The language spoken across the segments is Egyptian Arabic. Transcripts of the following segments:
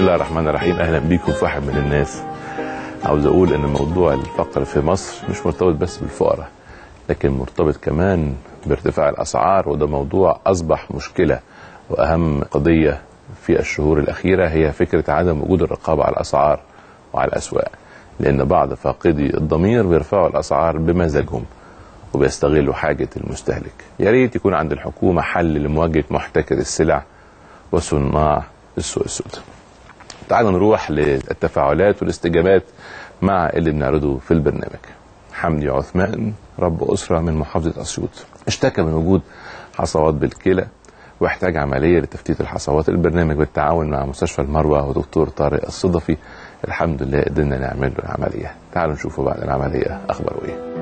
الله الرحمن الرحيم اهلا بيكم في واحد من الناس عاوز اقول ان موضوع الفقر في مصر مش مرتبط بس بالفقراء لكن مرتبط كمان بارتفاع الاسعار وده موضوع اصبح مشكله واهم قضيه في الشهور الاخيره هي فكره عدم وجود الرقابه على الاسعار وعلى الاسواق لان بعض فاقدي الضمير بيرفعوا الاسعار بمزاجهم وبيستغلوا حاجه المستهلك يا ريت يكون عند الحكومه حل لمواجهه محتكر السلع وصناع السوق السوداء تعالوا نروح للتفاعلات والاستجابات مع اللي بنعرضه في البرنامج حمدي عثمان رب أسرة من محافظة أسيوط اشتكى من وجود حصوات بالكلى واحتاج عملية لتفتيت الحصوات البرنامج بالتعاون مع مستشفى المروة ودكتور طارق الصدفي الحمد لله قدرنا نعمل له العملية تعالوا نشوفوا بعد العملية أخباره إيه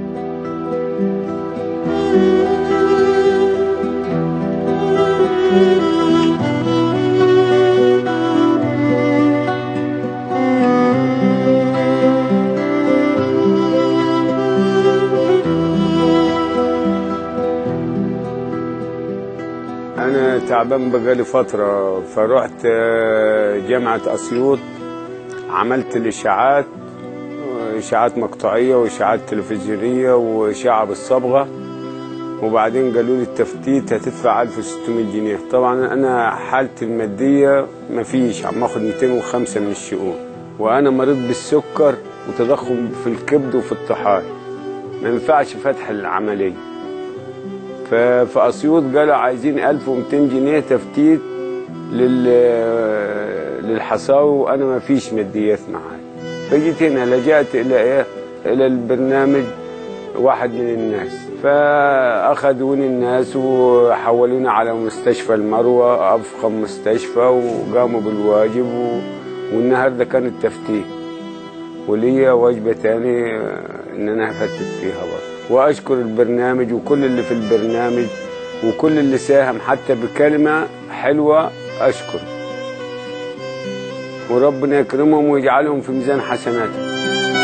أنا تعبان بقالي فترة فرحت آه، جامعة أسيوط عملت الإشاعات إشاعات مقطعية وإشاعات تلفزيونية وإشاعة بالصبغة وبعدين قالوا لي التفتيت هتدفع 1600 جنيه طبعا أنا حالتي المادية مفيش عم آخد 205 من الشؤون وأنا مريض بالسكر وتضخم في الكبد وفي الطحال ما ينفعش فتح العملية ففي اسيوط قالوا عايزين 1200 جنيه تفتيت لل للحصاوي وانا ما فيش ماديات معايا فجيت هنا لجأت الى ايه الى البرنامج واحد من الناس فاخذوني الناس وحولوني على مستشفى المروه افخم مستشفى وقاموا بالواجب و... والنهارده كان التفتيت وليا وجبه تاني ان انا هفتت فيها برضه واشكر البرنامج وكل اللي في البرنامج وكل اللي ساهم حتى بكلمه حلوه اشكر وربنا يكرمهم ويجعلهم في ميزان حسناتهم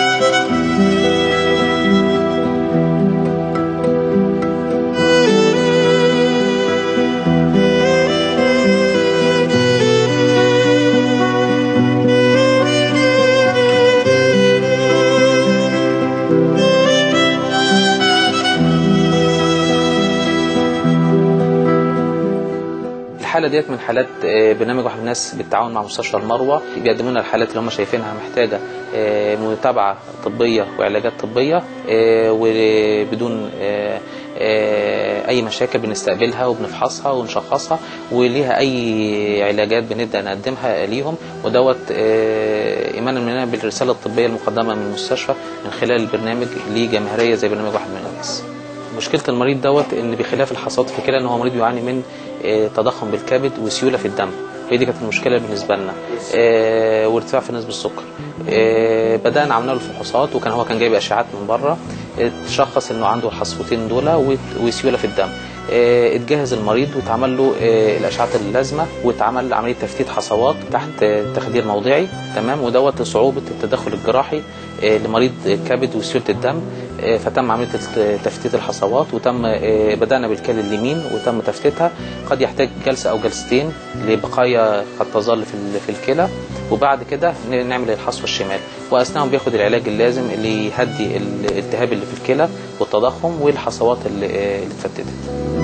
الحاله ديت من حالات آه، برنامج واحد من الناس بالتعاون مع مستشفى المروه بيقدموا لنا الحالات اللي هم شايفينها محتاجه آه، متابعه طبيه وعلاجات طبيه آه، وبدون آه، آه، اي مشاكل بنستقبلها وبنفحصها ونشخصها وليها اي علاجات بنبدا نقدمها ليهم ودوت آه، ايمانا مننا بالرساله الطبيه المقدمه من المستشفى من خلال البرنامج لجماهيريه زي برنامج واحد من الناس مشكله المريض دوت ان بخلاف الحصاد في كلى ان هو مريض يعاني من آه، تضخم بالكبد وسيوله في الدم هي دي كانت المشكله بالنسبه لنا آه، وارتفاع في نسبه السكر آه، بدانا عملنا له فحوصات وكان هو كان جايب اشعاعات من بره اتشخص انه عنده الحصوتين دول وت- وسيوله في الدم آه، اتجهز المريض واتعمل له آه، الاشعات اللازمه واتعمل عمليه تفتيت حصوات تحت آه، تخدير موضعي تمام ودوت صعوبه التدخل الجراحي آه، لمريض كبد وسيوله الدم آه، فتم عمليه الت- تفتيت الحصوات وتم آه، بدانا بالكلى اليمين وتم تفتيتها قد يحتاج جلسه او جلستين لبقايا قد تظل في ال- في الكلى وبعد كده ن- نعمل الحصوه الشمال واثناءهم بياخد العلاج اللازم اللي يهدي الالتهاب اللي في الكلى والتضخم والحصوات اللي آه، اللي اتفتتت